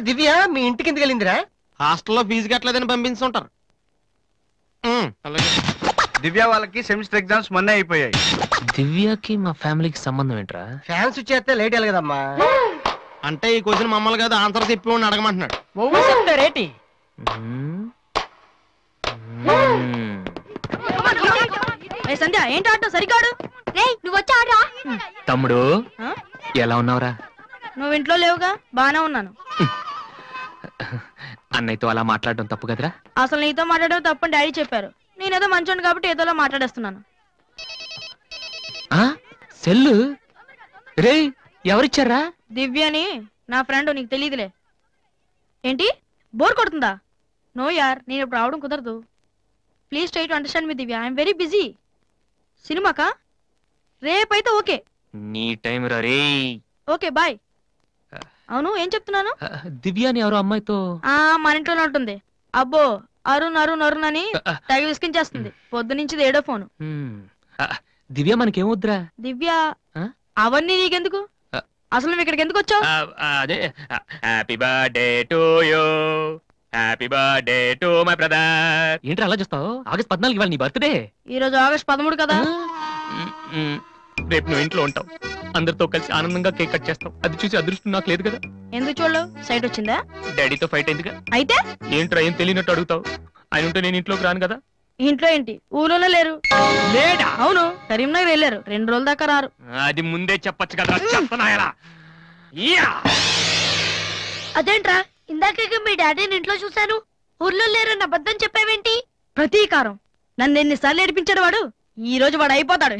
దివ్య మీ ఇంటికి ఎందుకు వెళ్ళిందిరా హాస్టల్లో ఫీజు కట్టలేదని పంపించుంటారు ఉమ్, అలాగే దివ్య వాళ్ళకి సెమిస్టర్ ఎగ్జామ్స్ మొన్నే అయిపోయాయి దివ్యకి మా ఫ్యామిలీకి సంబంధం ఏంట్రా ఫ్యాన్స్ చేస్తే లేట్ వెళ్ళగదమ్మా అంటే ఈ క్వశ్చన్ మమ్మల్ని కాదు ఆన్సర్ చెప్పి వాడిని అడగమంటున్నాడు నువ్వు చెప్తారేటి మ్మ్. మ్మ్. ఏ సంధ్య ఏంటి ఆటో సరికాడు రే నువ్వు వచ్చి ఆడరా తమ్ముడు ఆ? ఎలా ఉన్నావురా నువ్వు ఇంట్లో లేవుగా బానే ఉన్నాను అన్నయ్యతో అలా మాట్లాడడం తప్పు కదరా అసలు నీతో మాట్లాడడం తప్పని డాడీ చెప్పారు నేనేదో మంచోండి కాబట్టి ఏదోలా మాట్లాడేస్తున్నాను ఆ? సెల్లు రే ఎవరిచ్చారా దివ్యని నా ఫ్రెండ్ నీకు తెలియదులే ఏంటి బోర్ కొడుతుందా నో యార్ నేను ఇప్పుడు రావడం కుదరదు ప్లీజ్ ట్రై టు అండర్స్టాండ్ మీ దివ్య ఐఎమ్ వెరీ బిజీ సినిమాకా రేపైతే ఓకే నీ టైం రా రే ఓకే బాయ్ అవును ఏం చెప్తున్నాను దివ్య అని ఎవరో అమ్మాయితో ఆ మన ఇంట్లోనే ఉంటుంది అబ్బో అరుణ్ అరుణ్ అరుణ్ అని తెగ విసికించేస్తుంది పొద్దు నుంచి ఇది ఏడో ఫోను మ్మ్. ఆ, దివ్య మనకేమొద్దురా దివ్య ఆ? అవన్నీ నీకెందుకు ఆ. అసలు నువ్వు ఇక్కడికి ఎందుకు వచ్చావు ఆ, ఆ, అదే happy birthday to you happy birthday to my brother ఏంటి అలా చూస్తావు ఆగస్ట్ పద్నాలుగు ఇవాళ నీ బర్త్డే ఈ రోజు ఆగస్ట్ పదమూడు కదా రేపు నువ్వు ఇంట్లో ఉంటావు అందరితో కలిసి ఆనందంగా కేక్ కట్ చేస్తావు అది చూసి అదృష్టం నాకు లేదు కదా ఎందుకు చూడలేవు సైట్ వచ్చిందా డాడీతో ఫైట్ అయిందిగా అయితే ఏంట్రా ఏం తెలియనట్టు అడుగుతావు ఆయన ఉంటే నేను ఇంట్లోకి రాను కదా ఇంట్లో ఏంటి ఊళ్ళోనే లేరు లేడా అవును కరీంనగర్ వెళ్ళారు రెండు రోజుల దాకా రారు అది ముందే చెప్పొచ్చు కదా చెప్తున్నాయలా యా అదేంట్రా ఇందాక మీ డాడీని ఇంట్లో చూశాను ఊర్లో లేరన్న అబద్ధం చెప్పావేంటి ప్రతీకారం నన్ను ఎన్నిసార్లు ఏడిపించాడు వాడు ఈ రోజు వాడు అయిపోతాడు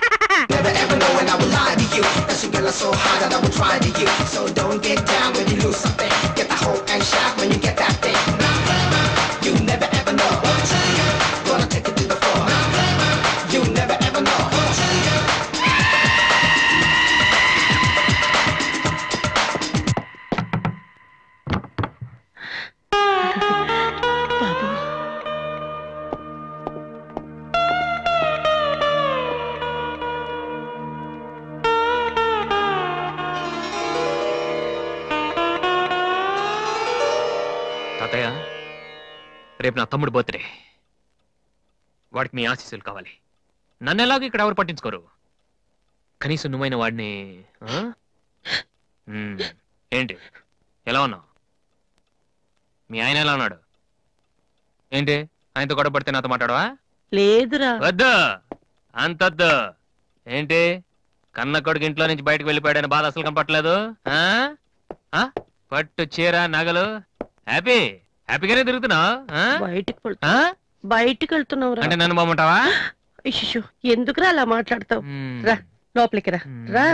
తాతయ్య రేపు నా తమ్ముడు బర్త్డే వాడికి మీ ఆశీస్సులు కావాలి నన్ను ఎలాగో ఇక్కడ ఎవరు పట్టించుకోరు కనీసం నువ్వైన వాడిని ఆ? మ్మ్. ఏంటి ఎలా ఉన్నావు మీ ఆయన ఎలా ఉన్నాడు ఏంటి ఆయనతో గొడవ పడితే నాతో మాట్లాడవా లేదురా వద్దు అంతొద్దు ఏంటి కన్న కొడుకు ఇంట్లో నుంచి బయటకు వెళ్ళిపోయాడని బాధ అసలు కనపట్లేదు ఆ? ఆ? పట్టు చీర నగలు హ్యాపీ హ్యాపీగానే తిరుగుతున్నావు ఆ? బయటికి వెళ్- ఆ? బయటికి వెళ్తున్నావురా అంటే నన్ను బాగుంటావా ఇష్యూ ఎందుకురా అలా మాట్లాడతావు రా లోపలికి రా రా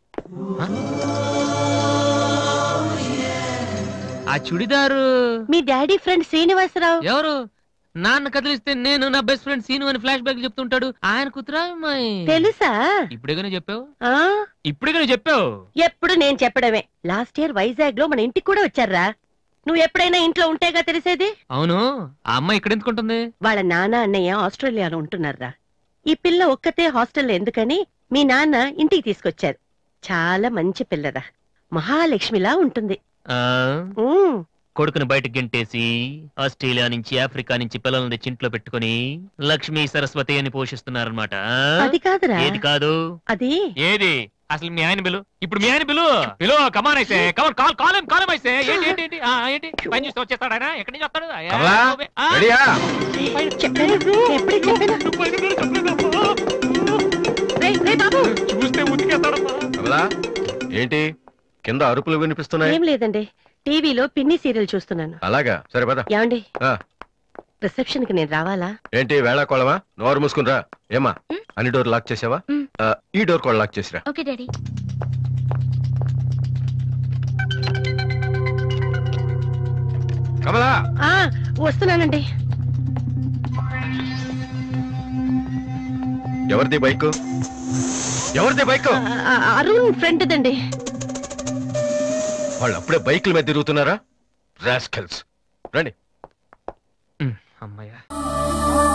ఆ చుడిదారు మీ డాడీ ఫ్రెండ్ శ్రీనివాసరావు ఎవరు నాన్న కదిలిస్తే నేను నా బెస్ట్ ఫ్రెండ్ సీను అని ఫ్లాష్ బ్యాక్ చెప్తుంటాడు ఆయన కుతురా అమ్మాయి తెలుసా ఇప్పుడేగానే చెప్పావు ఆ ఇప్పుడేగానే చెప్పావు ఎప్పుడు నేను చెప్పడమే లాస్ట్ ఇయర్ వైజాగ్ లో మన ఇంటికి కూడా వచ్చారా నువ్వు ఎప్పుడైనా ఇంట్లో ఉంటేగా తెలిసేది అవును ఆ అమ్మాయి ఇక్కడ ఎందుకుంటుంది వాళ్ళ నాన్న అన్నయ్య ఆస్ట్రేలియాలో ఉంటున్నారా ఈ పిల్ల ఒక్కతే హాస్టల్లో ఎందుకని మీ నాన్న ఇంటికి తీసుకొచ్చారు చాలా మంచి పిల్లరా మహాలక్ష్మిలా ఉంటుంది ఆ ఉమ్, కొడుకుని బయటకు గెంటేసి ఆస్ట్రేలియా నుంచి ఆఫ్రికా నుంచి పిల్లల్ని తెచ్చి ఇంట్లో పెట్టుకుని లక్ష్మీ సరస్వతి అని పోషిస్తున్నారన్నమాట అది కాదురా ఏది కాదు అది ఏది అసలు మీ ఆయన బిలు ఇప్పుడు మీ ఆయన బిలు బిలు కమాన్ అయితే కమాన్ కాల్ కాలం కాలం అయితే ఏంటి ఏంటి ఏంటి ఆ, ఏంటి పని చూస్తే వచ్చేస్తాడు ఆయన ఎక్కడి నుంచి వస్తాడు ఆ, కమలా, ఆ, రెడీయా చెప్పాను ఎప్పుడే చెప్పాను రేయ్, రేయ్ బాబు చూస్తే ఉతికేస్తాడమ్మా కమలా ఏంటి కింద అరుపులు వినిపిస్తున్నాయి ఏం లేదండి టీవీలో పిన్ని సీరియల్ చూస్తున్నాను అలాగా సరే పద ఏమండి ఆ, రిసెప్షన్ కి నేను రావాలా ఏంటి వేళాకోళమా నోరు మూసుకునిరా ఏమా అన్ని డోర్ లాక్ చేసావా మ్. ఆ, ఈ డోర్ కూడా లాక్ చేసిరా ఓకే డాడీ కమలా ఆ వస్తున్నానండి ఎవరిది బైక్ ఎవరిది బైక్ ఆ, ఆ, అరుణ్ ఫ్రెండ్ దండి వాళ్ళు అప్పుడే బైకుల మీద తిరుగుతున్నారా రాస్కల్స్ రండి అమ్మాయ్యా